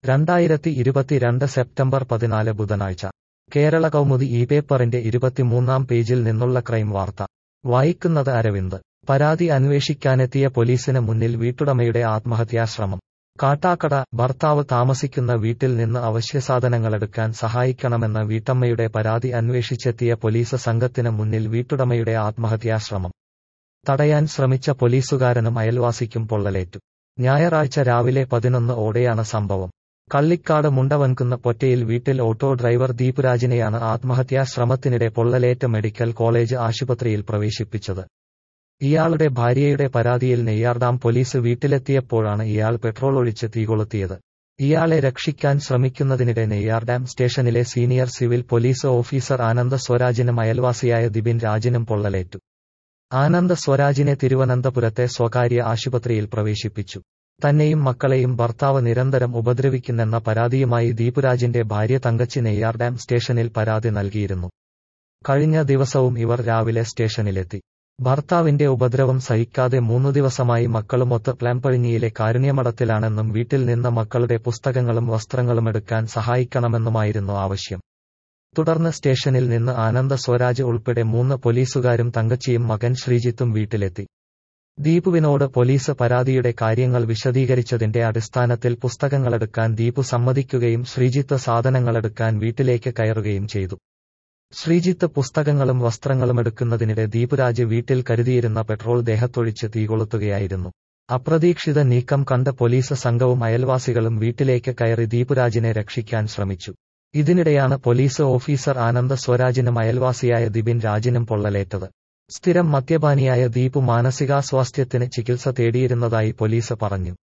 രണ്ടായിരത്തി ഇരുപത്തിരണ്ട് സെപ്റ്റംബർ പതിനാല് ബുധനാഴ്ച കേരള കൗമുദി ഈ പേപ്പറിന്റെ ഇരുപത്തിമൂന്നാം പേജിൽ നിന്നുള്ള ക്രൈം വാർത്ത വായിക്കുന്നത് അരവിന്ദ് പരാതി അന്വേഷിക്കാനെത്തിയ പോലീസിന് മുന്നിൽ വീട്ടുടമയുടെ ആത്മഹത്യാശ്രമം കാട്ടാക്കട ഭർത്താവ് താമസിക്കുന്ന വീട്ടിൽ നിന്ന് അവശ്യസാധനങ്ങളെടുക്കാൻ സഹായിക്കണമെന്ന വീട്ടമ്മയുടെ പരാതി അന്വേഷിച്ചെത്തിയ പോലീസ് സംഘത്തിന് മുന്നിൽ വീട്ടുടമയുടെ ആത്മഹത്യാശ്രമം തടയാൻ ശ്രമിച്ച പോലീസുകാരനും അയൽവാസിക്കും പൊള്ളലേറ്റു ഞായറാഴ്ച രാവിലെ പതിനൊന്ന് ഓടെയാണ് സംഭവം കള്ളിക്കാട് മുണ്ടവൻകുന്ന പൊറ്റയിൽ വീട്ടിൽ ഓട്ടോ ഡ്രൈവർ ദീപുരാജിനെയാണ് ആത്മഹത്യാ ശ്രമത്തിനിടെ പൊള്ളലേറ്റ് മെഡിക്കൽ കോളേജ് ആശുപത്രിയിൽ പ്രവേശിപ്പിച്ചത് ഇയാളുടെ ഭാര്യയുടെ പരാതിയിൽ നെയ്യാർഡാം പോലീസ് വീട്ടിലെത്തിയപ്പോഴാണ് ഇയാൾ പെട്രോൾ ഒഴിച്ച് തീകൊളുത്തിയത് ഇയാളെ രക്ഷിക്കാൻ ശ്രമിക്കുന്നതിനിടെ നെയ്യാർഡാം സ്റ്റേഷനിലെ സീനിയർ സിവിൽ പോലീസ് ഓഫീസർ ആനന്ദ സ്വരാജിനും അയൽവാസിയായ ദിബിൻ രാജിനും പൊള്ളലേറ്റു ആനന്ദ സ്വരാജിനെ തിരുവനന്തപുരത്തെ സ്വകാര്യ ആശുപത്രിയിൽ പ്രവേശിപ്പിച്ചു തന്നെയും മക്കളെയും ഭർത്താവ് നിരന്തരം ഉപദ്രവിക്കുന്നെന്ന പരാതിയുമായി ദീപുരാജിന്റെ ഭാര്യ തങ്കച്ചി നെയ്യാർ ഡാം സ്റ്റേഷനിൽ പരാതി നൽകിയിരുന്നു കഴിഞ്ഞ ദിവസവും ഇവർ രാവിലെ സ്റ്റേഷനിലെത്തി ഭർത്താവിന്റെ ഉപദ്രവം സഹിക്കാതെ മൂന്നു ദിവസമായി മക്കളുമൊത്ത് പ്ലാംപഴിഞ്ഞിയിലെ കാരുണ്യമഠത്തിലാണെന്നും വീട്ടിൽ നിന്ന് മക്കളുടെ പുസ്തകങ്ങളും വസ്ത്രങ്ങളും എടുക്കാൻ സഹായിക്കണമെന്നുമായിരുന്നു ആവശ്യം തുടർന്ന് സ്റ്റേഷനിൽ നിന്ന് ആനന്ദ സ്വരാജ് ഉൾപ്പെടെ മൂന്ന് പോലീസുകാരും തങ്കച്ചിയും മകൻ ശ്രീജിത്തും വീട്ടിലെത്തി ദീപുവിനോട് പോലീസ് പരാതിയുടെ കാര്യങ്ങൾ വിശദീകരിച്ചതിന്റെ അടിസ്ഥാനത്തിൽ പുസ്തകങ്ങളെടുക്കാൻ ദീപു സമ്മതിക്കുകയും ശ്രീജിത്ത് സാധനങ്ങളെടുക്കാൻ വീട്ടിലേക്ക് കയറുകയും ചെയ്തു ശ്രീജിത്ത് പുസ്തകങ്ങളും വസ്ത്രങ്ങളും എടുക്കുന്നതിനിടെ ദീപുരാജ് വീട്ടിൽ കരുതിയിരുന്ന പെട്രോൾ ദേഹത്തൊഴിച്ച് തീകൊളുത്തുകയായിരുന്നു അപ്രതീക്ഷിത നീക്കം കണ്ട പോലീസ് സംഘവും അയൽവാസികളും വീട്ടിലേക്ക് കയറി ദീപുരാജിനെ രക്ഷിക്കാൻ ശ്രമിച്ചു ഇതിനിടെയാണ് പോലീസ് ഓഫീസർ ആനന്ദ സ്വരാജിനും അയൽവാസിയായ ദിബിൻ രാജിനും പൊള്ളലേറ്റത് സ്ഥിരം മദ്യപാനിയായ ദീപു മാനസികാസ്വാസ്ഥ്യത്തിന് ചികിത്സ തേടിയിരുന്നതായി പോലീസ് പറഞ്ഞു